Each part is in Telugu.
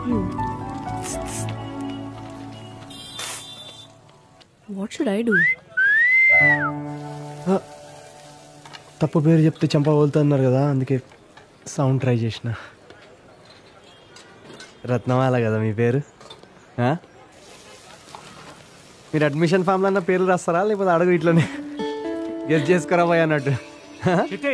you. What should I do? తప్పు పేరు చెప్తే చంప అన్నారు కదా అందుకే సౌండ్ ట్రై చేసిన రత్నమాల కదా మీ పేరు ఆ? మీరు అడ్మిషన్ ఫామ్లో అన్న పేర్లు రాస్తారా లేకపోతే అడుగు ఇట్లనే గెస్ చేసుకురా పోయి అన్నట్టు చిటి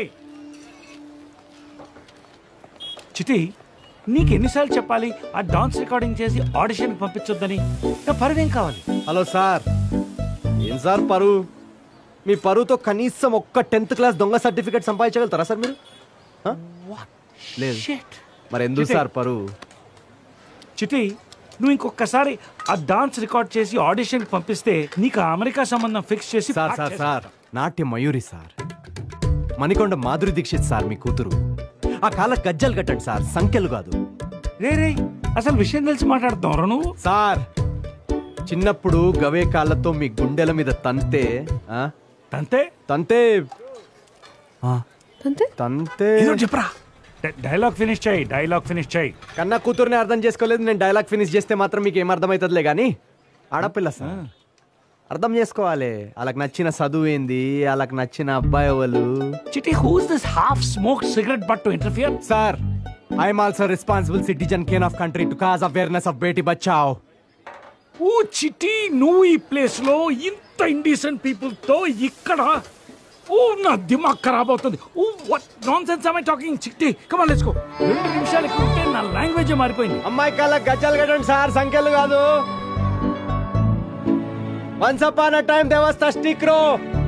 చిటి నీకు ఎన్నిసార్లు చెప్పాలి ఆ డాన్స్ రికార్డింగ్ చేసి ఆడిషన్ పంపించొద్దని నా పరువేం కావాలి హలో సార్ ఏం సార్ పరువు మీ పరువుతో కనీసం ఒక్క టెన్త్ క్లాస్ దొంగ సర్టిఫికేట్ సంపాదించగలుగుతారా సార్ మీరు ఆ? లేదు Shit. మరి ఎందుకు చిట్టి. సార్ పరువు చిటి నువ్వు ఇంకొకసారి ఆ డాన్స్ రికార్డ్ చేసి ఆడిషన్ పంపిస్తే నీకు ఆ అమెరికా సంబంధం ఫిక్స్ చేసి సార్ పార్ట్ సార్ చేస్తా. సార్ నాట్య మయూరి సార్ మణికొండ మాధురి దీక్షిత్ సార్ మీ కూతురు ఆ కాల గజ్జలు కట్టండి సార్ సంఖ్యలు కాదు రే రే అసలు విషయం తెలిసి మాట్లాడుతున్నావు నువ్వు సార్ చిన్నప్పుడు గవే కాళ్ళతో మీ గుండెల మీద తంతే ఆ? అంతే తంతే ఆ, Tante? తంతే ఏదో చెప్పరా డై- డైలాగ్ ఫినిష్ చేయి డైలాగ్ ఫినిష్ చేయి కన్నా కూతుర్ని అర్థం చేసుకోలేదు నేను డైలాగ్ ఫినిష్ చేస్తే మాత్రం మీకు ఏం అర్థమవుతుందిలే కానీ ఆడపిల్ల సార్ అర్థం చేసుకోవాలి వాళ్ళకి నచ్చిన చదువు ఏంది వాళ్ళకి నచ్చిన అబ్బాయి వాళ్ళు Chitti who's this half smoke cigarette but to interfere sir I'm also responsible citizen can of country to cause awareness of Beti Bachao ఓ చిటి నువ్వు ఈ ప్లేస్ లో ఇంత ఇండీసెంట్ పీపుల్ తో ఇక్కడ ఓ నా దిమాగ్ ఖరాబ్ అవుతుంది oh what nonsense I talking Chitti come on let's go రెండు నిమిషాలు ఇక్కడ ఉంటే నా లాంగ్వేజ్ మారిపోయింది అమ్మాయి కళ్ళ గజ్జలు కట్టండి సార్ సంఖ్యలు కాదు వన్స్ అపాన్ అ టైం దేవస్థ స్టిక్ రో